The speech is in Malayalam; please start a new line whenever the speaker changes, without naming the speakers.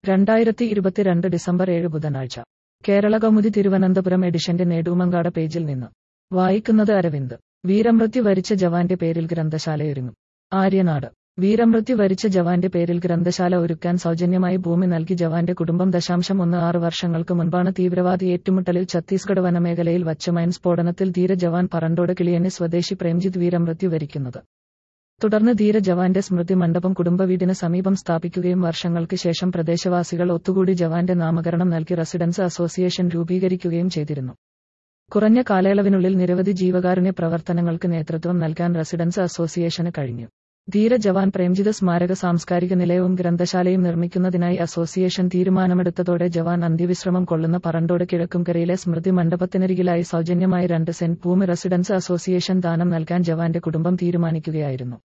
രണ്ടായിരത്തി ഇരുപത്തിരണ്ട് ഡിസംബർ ഏഴ് ബുധനാഴ്ച കേരള കൗമുദി തിരുവനന്തപുരം എഡിഷന്റെ നേടുമങ്കാട പേജിൽ നിന്ന് വായിക്കുന്നത് അരവിന്ദ് വീരമൃത്യു വരിച്ച ജവാന്റെ പേരിൽ ഗ്രന്ഥശാലയൊരുങ്ങും ആര്യനാട് വീരമൃത്യു വരിച്ച ജവാന്റെ പേരിൽ ഗ്രന്ഥശാല ഒരുക്കാൻ സൗജന്യമായി ഭൂമി നൽകി ജവാന്റെ കുടുംബം ദശാംശം ഒന്ന് ആറ് വർഷങ്ങൾക്ക് മുൻപാണ് തീവ്രവാദി ഏറ്റുമുട്ടലിൽ ഛത്തീസ്ഗഡ് വനമേഖലയിൽ വച്ച മൈൻ സ്ഫോടനത്തിൽ ധീര ജവാൻ പറണ്ടോട് കിളിയനെ സ്വദേശി പ്രേംജിത്ത് വീരമൃത്യു വരിക്കുന്നത് തുടർന്ന് ധീര ജവാന്റെ സ്മൃതി മണ്ഡപം കുടുംബവീടിന് സമീപം സ്ഥാപിക്കുകയും വർഷങ്ങൾക്ക് ശേഷം പ്രദേശവാസികൾ ഒത്തുകൂടി ജവാന്റെ നാമകരണം നൽകി റെസിഡൻസ് അസോസിയേഷൻ രൂപീകരിക്കുകയും ചെയ്തിരുന്നു കുറഞ്ഞ കാലയളവിനുള്ളിൽ നിരവധി ജീവകാരുണ്യ പ്രവർത്തനങ്ങൾക്ക് നേതൃത്വം നൽകാൻ റെസിഡൻസ് അസോസിയേഷന് കഴിഞ്ഞു ധീര ജവാൻ പ്രേംജിത സ്മാരക സാംസ്കാരിക നിലയവും ഗ്രന്ഥശാലയും നിർമ്മിക്കുന്നതിനായി അസോസിയേഷൻ തീരുമാനമെടുത്തതോടെ ജവാൻ അന്ത്യവിശ്രമം കൊള്ളുന്ന പറണ്ടോട് കിഴക്കുംകരയിലെ സ്മൃതി മണ്ഡപത്തിനരികിലായി സൗജന്യമായി രണ്ട് സെന്റ് ഭൂമി റെസിഡൻസ് അസോസിയേഷൻ ദാനം നൽകാൻ ജവാന്റെ കുടുംബം തീരുമാനിക്കുകയായിരുന്നു